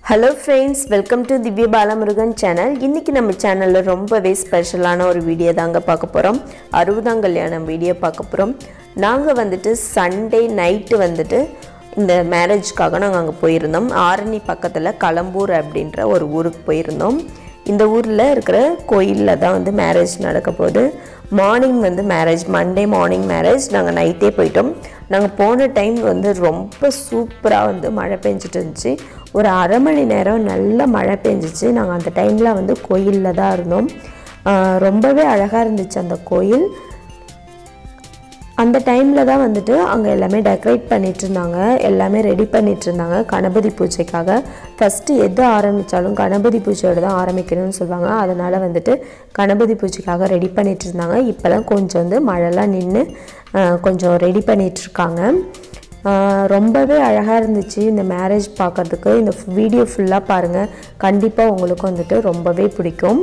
Hello friends welcome to திவ்ய Balamurugan channel இன்றைக்கி நம்ம சேனலில் ரொம்பவே ஸ்பெஷலான ஒரு வீடியோ தாங்க பார்க்க போகிறோம் அறுபதாம் கல்யாணம் வீடியோ பார்க்க போகிறோம் நாங்கள் வந்துட்டு சண்டே நைட்டு வந்துட்டு இந்த மேரேஜ்க்காக நாங்கள் அங்கே போயிருந்தோம் ஆரணி பக்கத்தில் களம்பூர் அப்படின்ற ஒரு ஊருக்கு போயிருந்தோம் இந்த ஊரில் இருக்கிற கோயிலில் தான் வந்து மேரேஜ் நடக்க போகுது மார்னிங் வந்து மேரேஜ் மண்டே மார்னிங் மேரேஜ் நாங்கள் நைட்டே போயிட்டோம் நாங்கள் போன டைம் வந்து ரொம்ப சூப்பராக வந்து மழை பெஞ்சிட்டு இருந்துச்சு ஒரு அரை மணி நேரம் நல்ல மழை பெஞ்சிச்சு நாங்கள் அந்த டைமில் வந்து கோயிலில் தான் இருந்தோம் ஆஹ் ரொம்பவே அழகாக இருந்துச்சு அந்த கோயில் அந்த டைமில் தான் வந்துட்டு அங்கே எல்லாமே டெக்கரேட் பண்ணிட்டு இருந்தாங்க எல்லாமே ரெடி பண்ணிட்டு இருந்தாங்க கணபதி பூஜைக்காக ஃபஸ்ட்டு எது ஆரம்பித்தாலும் கணபதி பூஜையோட தான் ஆரம்பிக்கணும்னு சொல்லுவாங்க அதனால் வந்துட்டு கணபதி பூஜைக்காக ரெடி பண்ணிட்டு இருந்தாங்க இப்போ தான் கொஞ்சம் வந்து மழைலாம் நின்று கொஞ்சம் ரெடி பண்ணிட்டு இருக்காங்க ஆஹ் ரொம்பவே அழகாக இருந்துச்சு இந்த மேரேஜ் பார்க்கறதுக்கு இந்த வீடியோ ஃபுல்லாக பாருங்கள் கண்டிப்பாக உங்களுக்கு வந்துட்டு ரொம்பவே பிடிக்கும்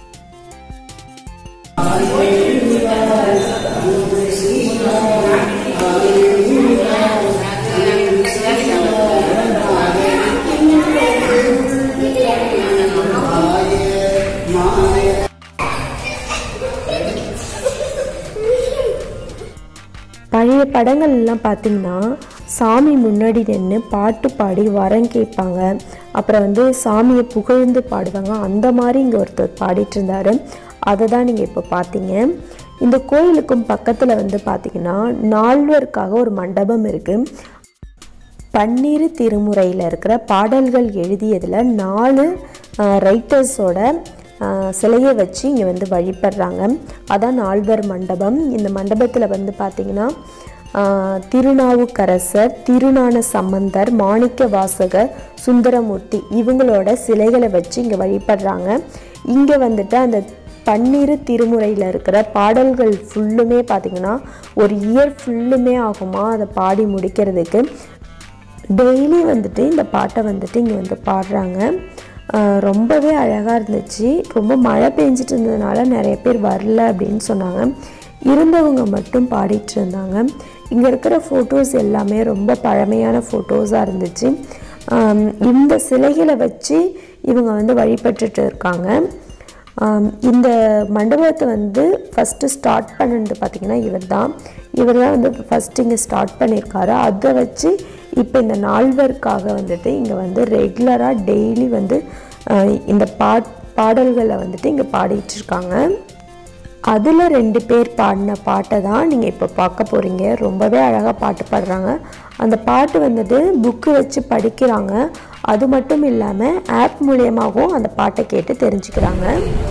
பழைய படங்கள் எல்லாம் பார்த்தீங்கன்னா சாமி முன்னாடி நின்று பாட்டு பாடி வரம் கேட்பாங்க அப்புறம் வந்து சாமியை புகழ்ந்து பாடுவாங்க அந்த மாதிரி இங்கே ஒருத்தர் பாடிட்டு இருந்தாரு அதை தான் நீங்கள் இப்போ பார்த்தீங்க இந்த கோயிலுக்கும் பக்கத்தில் வந்து பார்த்தீங்கன்னா நால்வருக்காக ஒரு மண்டபம் இருக்குது பன்னிரு திருமுறையில் இருக்கிற பாடல்கள் எழுதியதில் நாலு ரைட்டர்ஸோட சிலையை வச்சு இங்கே வந்து வழிபடுறாங்க அதான் நால்வர் மண்டபம் இந்த மண்டபத்தில் வந்து பார்த்திங்கன்னா ஆஹ், திருநாவுக்கரசர் திருஞான சம்பந்தர் மாணிக்க வாசகர் சுந்தரமூர்த்தி இவங்களோட சிலைகளை வச்சு இங்கே வழிபடுறாங்க இங்கே வந்துட்டு அந்த பன்னிரு திருமுறையில் இருக்கிற பாடல்கள் ஃபுல்லுமே பார்த்திங்கன்னா ஒரு இயர் ஃபுல்லுமே ஆகுமா அதை பாடி முடிக்கிறதுக்கு டெய்லி வந்துட்டு இந்த பாட்டை வந்துட்டு இங்கே வந்து பாடுறாங்க ஆஹ் ரொம்பவே அழகாக இருந்துச்சு ரொம்ப மழை பெஞ்சிட்டு இருந்ததுனால நிறைய பேர் வரல அப்படின்னு சொன்னாங்க இருந்தவங்க மட்டும் பாடிட்டு இருந்தாங்க இங்கே இருக்கிற ஃபோட்டோஸ் எல்லாமே ரொம்ப பழமையான ஃபோட்டோஸாக இருந்துச்சு ஆம், இந்த சிலைகளை வச்சு இவங்க வந்து வழிபட்டுட்டு இருக்காங்க ஆம், இந்த மண்டபத்தை வந்து ஃபஸ்ட்டு ஸ்டார்ட் பண்ணது பார்த்திங்கன்னா இவர் தான் இவர் தான் வந்து ஃபஸ்ட்டு இங்கே ஸ்டார்ட் பண்ணியிருக்காரு அதை வச்சு இப்போ இந்த நால்வருக்காக வந்துட்டு இங்கே வந்து ரெகுலராக டெய்லி வந்து ஆஹ், இந்த பாட் பாடல்களை வந்துட்டு இங்கே பாடிட்டு இருக்காங்க அதில் ரெண்டு பேர் பாடின பாட்டை தான் நீங்கள் இப்போ பார்க்க போகிறீங்க ரொம்பவே அழகாக பாட்டு பாடுறாங்க அந்த பாட்டு வந்துட்டு புக்கு வச்சு படிக்கிறாங்க அது மட்டும் இல்லாமல் ஆப் மூலியமாகவும் அந்த பாட்டை கேட்டு தெரிஞ்சுக்கிறாங்க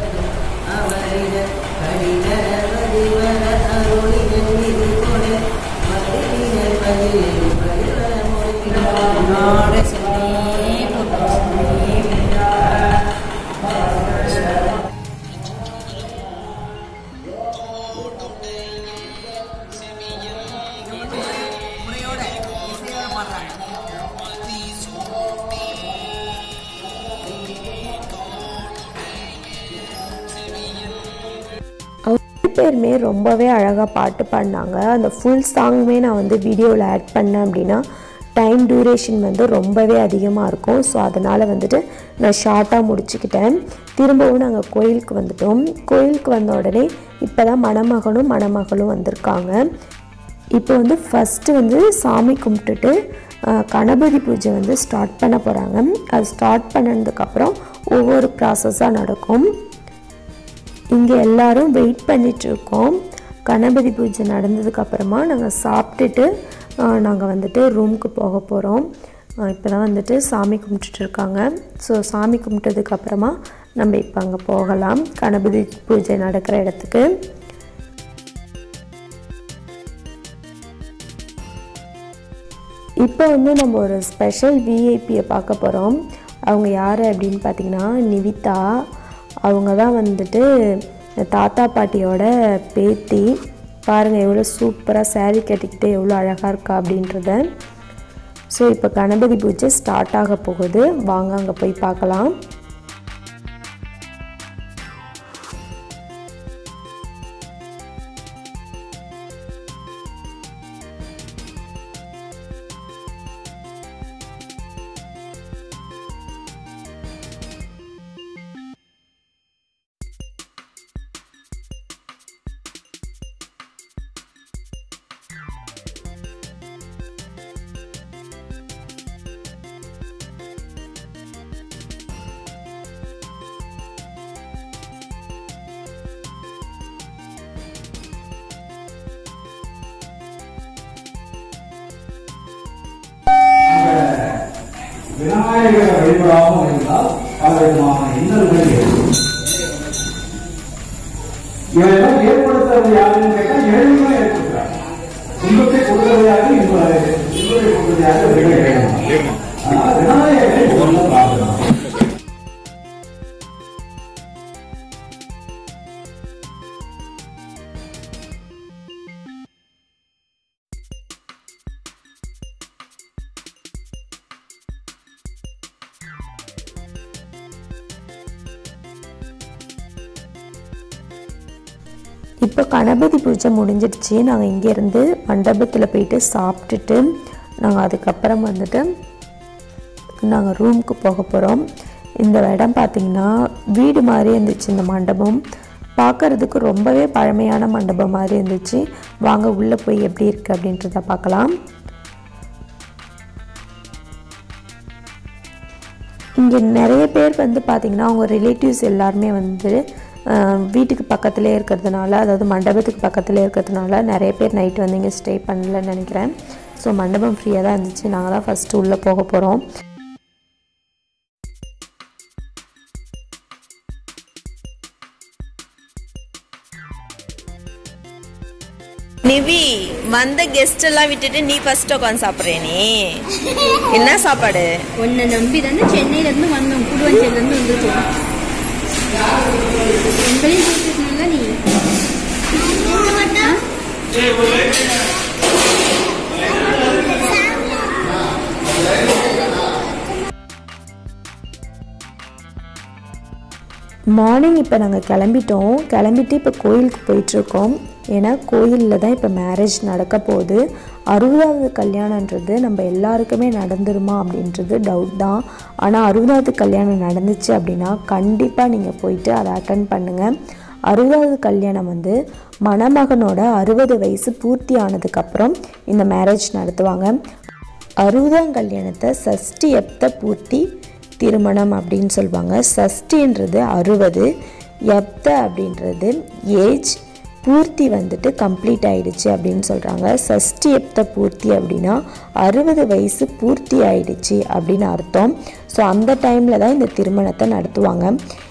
அவங்க ரெண்டு பேருமே ரொம்பவே அழகாக பாட்டு பாடினாங்க அந்த ஃபுல் சாங்குமே நான் வந்து வீடியோவில் ஆட் பண்ணேன் அப்படின்னா டைம் டியூரேஷன் வந்து ரொம்பவே அதிகமாக இருக்கும் ஸோ அதனால் வந்துட்டு நான் ஷார்ட்டாக முடிச்சுக்கிட்டேன் திரும்பவும் நாங்கள் கோயிலுக்கு வந்துட்டோம் கோயிலுக்கு வந்த உடனே இப்போ தான் மணமகனும் மணமகளும் வந்திருக்காங்க இப்போ வந்து ஃபஸ்ட்டு வந்து சாமி கும்பிட்டுட்டு அஹ், கணபதி பூஜை வந்து ஸ்டார்ட் பண்ண போகிறாங்க அது ஸ்டார்ட் பண்ணதுக்கப்புறம் ஒவ்வொரு ப்ராசஸாக நடக்கும் இங்கே எல்லாரும் வெயிட் பண்ணிட்டு இருக்கோம் கணபதி பூஜை நடந்ததுக்கு அப்புறமா நாங்கள் சாப்பிட்டுட்டு நாங்கள் வந்துட்டு ரூமுக்கு போக போகிறோம் இப்போ தான் வந்துட்டு சாமி கும்பிட்டுட்டு இருக்காங்க ஸோ சாமி கும்பிட்டதுக்கு அப்புறமா நம்ம இப்போ அங்கே போகலாம் கணபதி பூஜை நடக்கிற இடத்துக்கு இப்போ வந்து நம்ம ஒரு ஸ்பெஷல் விஐபியை பார்க்க போகிறோம் அவங்க யார் அப்படின்னு பார்த்தீங்கன்னா நிவிதா அவங்க தான் வந்துட்டு தாத்தா பாட்டியோட பேத்தி பாருங்கள் எவ்வளோ சூப்பராக saree கட்டிக்கிட்டு எவ்வளோ அழகாக இருக்கா அப்படின்றத ஸோ இப்போ கணபதி பூஜை ஸ்டார்ட் ஆக போகுது வாங்க அங்கே போய் பார்க்கலாம் விநாயகரை வழிபடாமல் இருந்தால் பல விதமான இன்னல்கள் ஏற்படும் இவையெல்லாம் ஏற்படுத்துறது யாருன்னு கேட்டா ஏழுமே ஏற்படுத்துறாங்க துன்பத்தை கொடுக்கிறது யாரு இன்பத்தை இன்பத்தை கொடுக்கிறது யாரு விநாயகர் அதனால விநாயகரை முதல்ல பிரார்த்தனை இப்போ கணபதி பூஜை முடிஞ்சிடுச்சு நாங்கள் இங்கேருந்து மண்டபத்தில் போயிட்டு சாப்பிட்டுட்டு நாங்கள் அதுக்கப்புறம் வந்துட்டு நாங்கள் ரூமுக்கு போக போகிறோம் இந்த இடம் பார்த்திங்கன்னா வீடு மாதிரி இருந்துச்சு இந்த மண்டபம் பார்க்கறதுக்கு ரொம்பவே பழமையான மண்டபம் மாதிரி இருந்துச்சு வாங்க உள்ளே போய் எப்படி இருக்குது அப்படின்றத பார்க்கலாம் இங்கே நிறைய பேர் வந்து பார்த்திங்கன்னா அவங்க ரிலேட்டிவ்ஸ் எல்லாருமே வந்து அஹ், வீட்டுக்கு பக்கத்துலேயே இருக்கிறதுனால அதாவது மண்டபத்துக்கு பக்கத்துலேயே இருக்கிறதுனால நிறைய பேர் நைட்டு வந்து இங்கே ஸ்டே பண்ணலன்னு நினைக்கிறேன் ஸோ மண்டபம் ஃப்ரீயாக தான் இருந்துச்சு நாங்கள் தான் ஃபஸ்ட்டு உள்ளே போக போகிறோம் நிவி வந்த கெஸ்ட் எல்லாம் விட்டுட்டு நீ ஃபர்ஸ்ட் உட்காந்து சாப்பிட்றே நீ என்ன சாப்பாடு உன்னை நம்பி தானே சென்னையில இருந்து வந்தோம் குடுவஞ்சேரில இருந்து வந்துருக்கோம் எங்களையும் கூப்பிட்டுருக்கணும்ல நீ ஆ? மார்னிங் இப்போ நாங்கள் கிளம்பிட்டோம் கிளம்பிட்டு இப்போ கோயிலுக்கு போயிட்டுருக்கோம் ஏன்னா கோயிலில் தான் இப்போ மேரேஜ் நடக்க போகுது அறுபதாவது கல்யாணன்றது நம்ம எல்லாருக்குமே நடந்துருமா அப்படின்றது டவுட் தான் ஆனால் அறுபதாவது கல்யாணம் நடந்துச்சு அப்படின்னா கண்டிப்பாக நீங்கள் போயிட்டு அதை அட்டன் பண்ணுங்கள் அறுபதாவது கல்யாணம் வந்து மணமகனோட அறுபது வயசு பூர்த்தி ஆனதுக்கப்புறம் இந்த மேரேஜ் நடத்துவாங்க அறுபதாம் கல்யாணத்தை சஷ்டி எப்த பூர்த்தி திருமணம் அப்படின்னு சொல்லுவாங்க சஷ்டின்றது அறுபது எப்த அப்படின்றது ஏஜ் பூர்த்தி வந்துட்டு கம்ப்ளீட் ஆயிடுச்சு அப்படின்னு சொல்கிறாங்க சஷ்டி எப்த பூர்த்தி அப்படின்னா அறுபது வயசு பூர்த்தி ஆயிடுச்சு அப்படின்னு அர்த்தம் ஸோ அந்த டைமில் தான் இந்த திருமணத்தை நடத்துவாங்க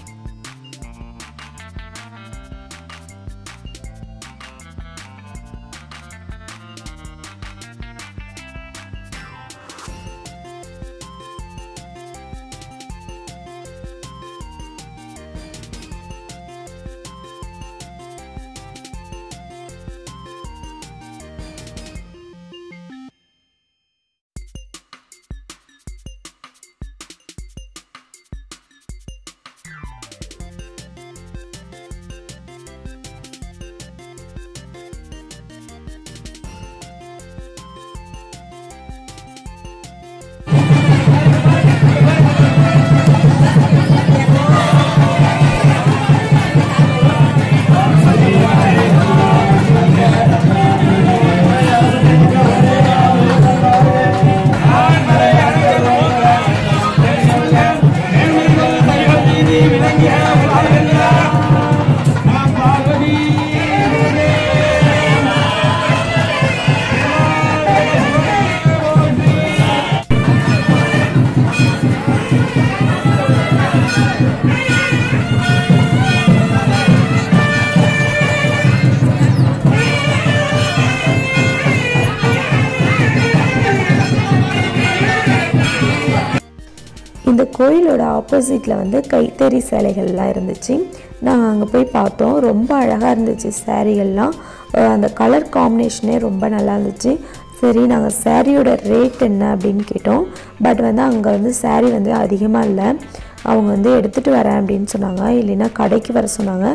இந்த கோயிலோட ஆப்போசிட்டில் வந்து கைத்தறி சேலைகள்லாம் இருந்துச்சு நாங்கள் அங்கே போய் பார்த்தோம் ரொம்ப அழகாக இருந்துச்சு சேரீகள்லாம் அஹ் அந்த கலர் காம்பினேஷனே ரொம்ப நல்லா இருந்துச்சு சரி நாங்கள் சாரியோட ரேட் என்ன அப்படின்னு கேட்டோம் பட் வந்து அங்கே வந்து saree வந்து அதிகமாக இல்லை அவங்க வந்து எடுத்துகிட்டு வரேன் அப்படின்னு சொன்னாங்க இல்லைன்னா கடைக்கு வர சொன்னாங்க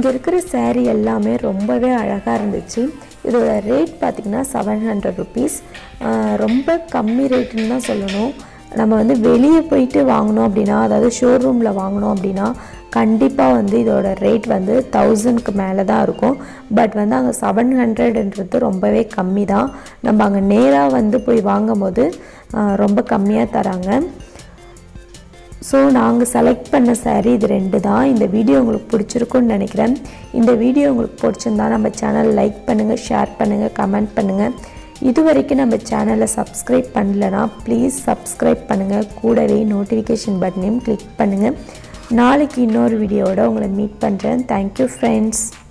இங்கே இருக்கிற saree எல்லாமே ரொம்பவே அழகாக இருந்துச்சு இதோட ரேட் பார்த்திங்கன்னா செவன் ஹண்ட்ரட் ருபீஸ் ரொம்ப கம்மி ரேட்டுன்னு தான் சொல்லணும் நம்ம வந்து வெளியே போயிட்டு வாங்கினோம் அப்படின்னா அதாவது ஷோரூமில் வாங்கினோம் அப்படின்னா கண்டிப்பாக வந்து இதோட ரேட் வந்து தௌசண்ட்க்கு மேலே தான் இருக்கும் பட் வந்து அங்கே செவன் ஹண்ட்ரட்ன்றது ரொம்பவே கம்மி தான் நம்ம அங்கே நேராக வந்து போய் வாங்கும் போது ஆஹ், ரொம்ப கம்மியாக தராங்க ஸோ நாங்கள் செலக்ட் பண்ண saree இது ரெண்டு தான் இந்த வீடியோ உங்களுக்கு பிடிச்சிருக்குன்னு நினைக்கிறேன் இந்த வீடியோ உங்களுக்கு பிடிச்சிருந்தா நம்ம சேனல் லைக் பண்ணுங்கள் ஷேர் பண்ணுங்கள் கமெண்ட் பண்ணுங்கள் இது வரைக்கும் நம்ம சேனலை சப்ஸ்கிரைப் பண்ணலனா ப்ளீஸ் சப்ஸ்கிரைப் பண்ணுங்கள் கூடவே நோட்டிஃபிகேஷன் பட்டனையும் கிளிக் பண்ணுங்கள் நாளைக்கு இன்னொரு வீடியோவோட உங்களை மீட் பண்ணுறேன் தேங்க்யூ ஃப்ரெண்ட்ஸ்